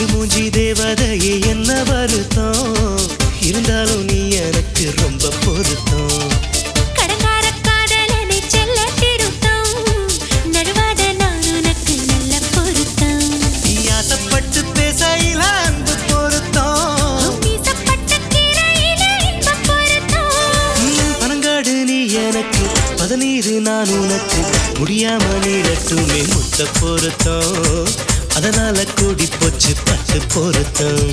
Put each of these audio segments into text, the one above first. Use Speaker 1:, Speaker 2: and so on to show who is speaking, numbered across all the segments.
Speaker 1: சிடுமூஞ்சி தேவதையே என்ன வருத்தம் இருந்தாலும் நீ எனக்கு ரொம்ப பொருத்தம்
Speaker 2: கடங்கார காதலனை செல்ல திருத்தம் நடுவாத நான் உனக்கு நல்ல பொருத்தம்
Speaker 1: நீ ஆசைப்பட்டு பேசையில அன்பு பொருத்தம்
Speaker 2: வீசப்பட்ட கீரையில இன்பப் பொருத்தம்
Speaker 1: ம், பனங்காடு நீ எனக்கு பதநீரு நான் உனக்கு முடியாம நீடட்டுமே முத்த பொருத்தம் அதனால கூடி போச்சு பட்டு பொருத்தம்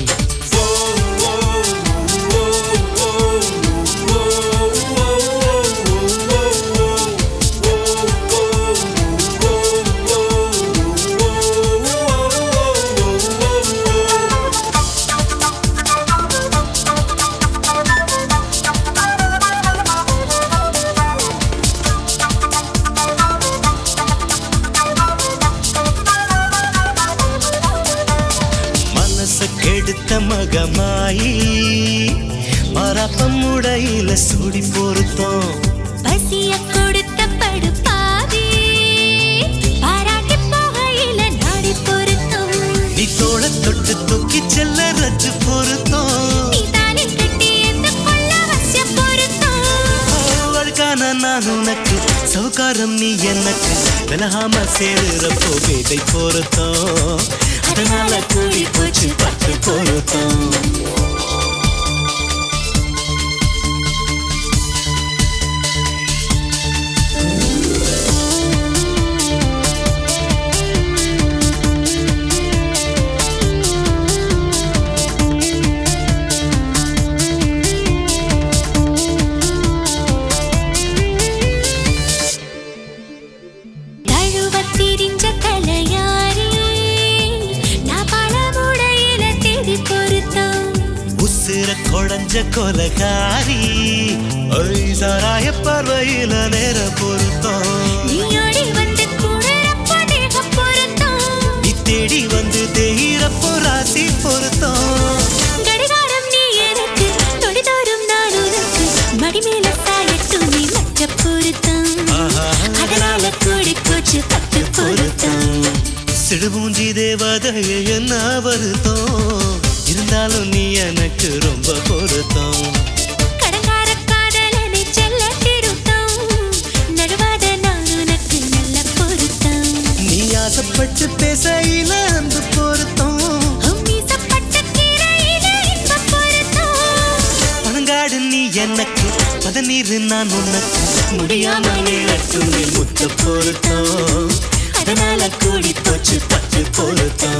Speaker 1: மனச கெடுத்த மகமாயி மரப்பம் உடையில சுடி பொருத்தம்
Speaker 2: பசிய கொடுத்த படுபாவி பாராட்டி போகையில நாடி பொருத்தம்
Speaker 1: நீ தோள தொட்டு தூக்கி செல்ல ரச்சு பொருத்தம்
Speaker 2: நீ தானே கட்டி எந்த கொள்ள வச்ச பொருத்தம்
Speaker 1: அழுக்கான நான் உனக்கு சவுக்காரம் நீ எனக்கு விலகாம சேருறப்போ வேதை பொருத்தம் அதனால கூடி போச்சு பட்டு பொருத்தம்
Speaker 2: தழுவத் திரிஞ்ச தலையாரி நான் பழமுடையில தேடி பொருத்தம்
Speaker 1: உசுர கொடைஞ்ச கொலகாரி சாராய பார்வையில நேர பொருத்தம்
Speaker 2: நீயோடி வந்து கூடுறப்போ தேக பொருத்தம்
Speaker 1: நீ தேடி வந்து தேயிறப்போ ராசி பொருத்தம்
Speaker 2: கடிகாரம் நீ எனக்கு தொடிதோறும் நான் உனக்கு மடிமேல சாயட்டும் நீ மற்ற பொருத்தம்
Speaker 1: ஆஹா.
Speaker 2: அதனால கூடி போச்சு பட்டு பொருத்தம்
Speaker 1: சிடுமூஞ்சி தேவதைய என்ன வருத்தம் இருந்தாலும் நீ எனக்கு ரொம்ப பொருத்தம்
Speaker 2: கடங்கார காதலனை செல்ல திருத்தம் நடுவாத நான் உனக்கு நல்ல பொருத்தம்
Speaker 1: நீ ஆசைப்பட்டு பேசையில அந்த பொருத்தம்
Speaker 2: மீசப்பட்ட கீரையில இன்பப் பொருத்தம்
Speaker 1: பனங்காடு நீ எனக்கு பதநீர் நான் உனக்கு முடியாம நீளட்டுமே முத்த பொருத்தம் அதனால கூடி போச்சு பட்டு பொருத்தம்